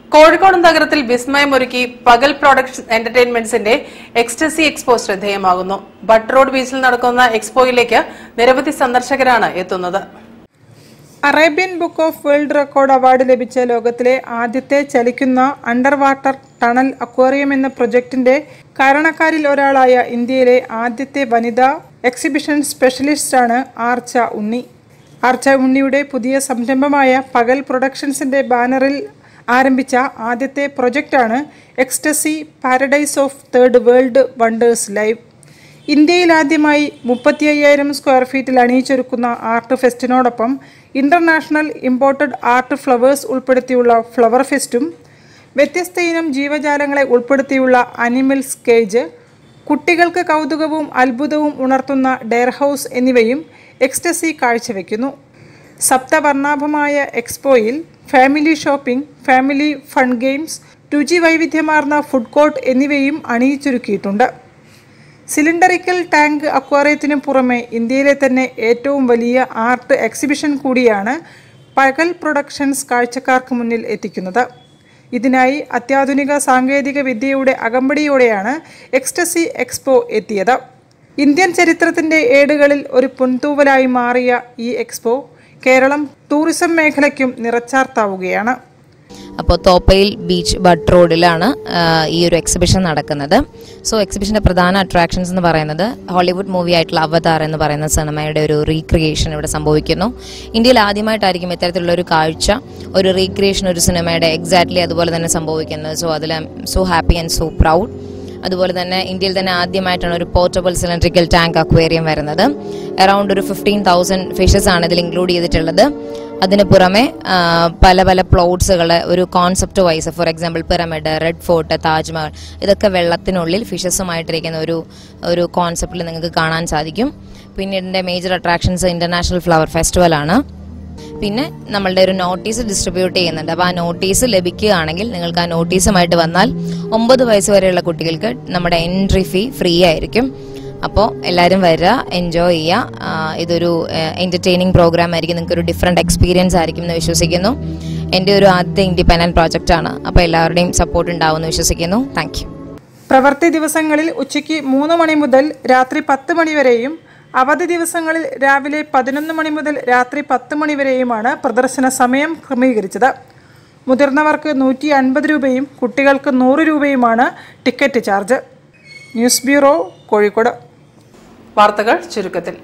കോഴിക്കോട് നഗരത്തിൽ വിസ്മയമൊരുക്കി പകൽ പ്രൊഡക്ഷൻ എന്റർടൈൻമെന്റ്സിന്റെ എക്സ്റ്റസി എക്സ്പോ ശ്രദ്ധേയമാകുന്നു ബട്ട് റോഡ് ബീച്ചിൽ നടക്കുന്ന എക്സ്പോയിലേക്ക് നിരവധി സന്ദർശകരാണ് എത്തുന്നത് Arabian book of world record award ലഭിച്ച ലോകത്തിലെ ആദ്യത്തെ ചലിക്കുന്ന അണ്ടർ വാട്ടർ ടണൽ അക്വേറിയം എന്ന പ്രൊജക്ടിന്റെ കാരണക്കാരിൽ ഒരാളായ ഇന്ത്യയിലെ ആദ്യത്തെ വനിതാ എക്സിബിഷൻ സ്പെഷ്യലിസ്റ്റാണ് ആർച്ച ഉണ്ണി ആർച്ച ഉണ്ണിയുടെ പുതിയ സംരംഭമായ പകൽ പ്രൊഡക്ഷൻസിന്റെ ബാനറിൽ ആരംഭിച്ച ആദ്യത്തെ പ്രൊജക്റ്റാണ് ecstasy paradise of third world wonders live ഇന്ത്യയിൽ ആദ്യമായി മുപ്പത്തി അയ്യായിരം സ്ക്വയർ ഫീറ്റിൽ അണിയിച്ചൊരുക്കുന്ന ആർട്ട് ഫെസ്റ്റിനോടൊപ്പം ഇന്റർനാഷണൽ ഇമ്പോർട്ടഡ് ആർട്ട് ഫ്ലവേഴ്സ് ഉൾപ്പെടുത്തിയുള്ള ഫ്ലവർ ഫെസ്റ്റും വ്യത്യസ്ത ഇനം ജീവജാലങ്ങളെ ഉൾപ്പെടുത്തിയുള്ള അനിമൽസ് കേജ് കുട്ടികൾക്ക് കൗതുകവും അത്ഭുതവും ഉണർത്തുന്ന ഡെയർ ഹൗസ് എന്നിവയും എക്സ്റ്റസി കാഴ്ചവെക്കുന്നു സപ്തവർണ്ണാഭമായ എക്സ്പോയിൽ family shopping family fun games രുചി വൈവിധ്യമാർന്ന ഫുഡ് കോർട്ട് എന്നിവയും അണിയിച്ചൊരുക്കിയിട്ടുണ്ട് സിലിണ്ടറിക്കൽ ടാങ്ക് അക്വാറിയത്തിനു പുറമെ ഇന്ത്യയിലെ തന്നെ ഏറ്റവും വലിയ ആർട്ട് എക്സിബിഷൻ കൂടിയാണ് പകൽ പ്രൊഡക്ഷൻസ് കാഴ്ചക്കാർക്ക് മുന്നിൽ എത്തിക്കുന്നത് ഇതിനായി അത്യാധുനിക സാങ്കേതിക വിദ്യയുടെ അകമ്പടിയോടെയാണ് എക്സ്റ്റസി എക്സ്പോ എത്തിയത് ഇന്ത്യൻ ചരിത്രത്തിന്റെ ഏടുകളിൽ ഒരു പൊൻതൂവലായി മാറിയ ഈ എക്സ്പോ കേരളം ടൂറിസം മേഖലയ്ക്കും നിറച്ചാർത്താവുകയാണ് അപ്പോൾ തോപ്പയിൽ ബീച്ച് ബട്ട് റോഡിലാണ് ആ, ഈ ഒരു എക്സിബിഷൻ നടക്കുന്നത് സോ എക്സിബിഷന്റെ പ്രധാന അട്രാക്ഷൻസ് എന്ന് പറയുന്നത് ഹോളിവുഡ് മൂവി ആയിട്ടുള്ള അവതാർ എന്ന് പറയുന്ന സിനിമയുടെ ഒരു റീക്രിയേഷൻ ഇവിടെ സംഭവിക്കുന്നു ഇന്ത്യയിൽ ആദ്യമായിട്ടായിരിക്കും ഇത്തരത്തിലുള്ള ഒരു കാഴ്ച ഒരു റീക്രിയേഷൻ ഒരു സിനിമയുടെ എക്സാക്ട്ലി അതുപോലെ തന്നെ സംഭവിക്കുന്നത് സോ അതിൽ so happy and so proud അതുപോലെ തന്നെ ഇന്ത്യയിൽ തന്നെ ആദ്യമായിട്ടാണ് ഒരു പോർട്ടബിൾ സിലിണ്ടറിക്കൽ ടാങ്ക് അക്വേറിയം വരുന്നത് അറൌണ്ട് ഒരു ഫിഫ്റ്റീൻ തൗസൻഡ് ഫിഷസ് ആണ് ഇതിൽ ഇൻക്ലൂഡ് ചെയ്തിട്ടുള്ളത് അതിന് പുറമെ ആ, പല പല പ്ലോട്ട്സുകൾ ഒരു concept wise for example pyramid red fort Taj Mahal ഇതൊക്കെ വെള്ളത്തിനുള്ളിൽ ഫിഷസുമായിട്ടിരിക്കുന്ന ഒരു ഒരു കോൺസെപ്റ്റിൽ നിങ്ങൾക്ക് കാണാൻ സാധിക്കും പിന്നെ ഇതിൻ്റെ major attractions international flower festival ആണ് പിന്നെ നമ്മളുടെ ഒരു നോട്ടീസ് ഡിസ്ട്രിബ്യൂട്ട് ചെയ്യുന്നുണ്ട് അപ്പോൾ ആ നോട്ടീസ് ലഭിക്കുകയാണെങ്കിൽ നിങ്ങൾക്ക് ആ നോട്ടീസുമായിട്ട് വന്നാൽ ഒമ്പത് വയസ്സ് വരെയുള്ള കുട്ടികൾക്ക് നമ്മുടെ എൻട്രി ഫീ ഫ്രീ ആയിരിക്കും അപ്പോൾ എല്ലാവരും വരിക എൻജോയ് ചെയ്യുക ആ, ഇതൊരു എൻ്റർടൈനിങ് പ്രോഗ്രാം ആയിരിക്കും നിങ്ങൾക്ക് ഒരു ഡിഫറെൻറ്റ് എക്സ്പീരിയൻസ് ആയിരിക്കും എന്ന് വിശ്വസിക്കുന്നു എൻ്റെ ഒരു ആദ്യ ഇൻഡിപെൻഡൻറ്റ് പ്രോജക്റ്റാണ് അപ്പോൾ എല്ലാവരുടെയും സപ്പോർട്ട് ഉണ്ടാവുമെന്ന് വിശ്വസിക്കുന്നു താങ്ക് യു പ്രവൃത്തി ദിവസങ്ങളിൽ ഉച്ചയ്ക്ക് മൂന്ന് മണി മുതൽ രാത്രി പത്ത് മണി വരെയും അവധി ദിവസങ്ങളിൽ രാവിലെ പതിനൊന്ന് മണി മുതൽ രാത്രി പത്ത് മണി വരെയുമാണ് പ്രദർശന സമയം ക്രമീകരിച്ചത് മുതിർന്നവർക്ക് നൂറ്റി അൻപത് രൂപയും കുട്ടികൾക്ക് നൂറ് രൂപയുമാണ് ticket charge news bureau Kozhikode വാർത്തകൾ ചുരുക്കത്തിൽ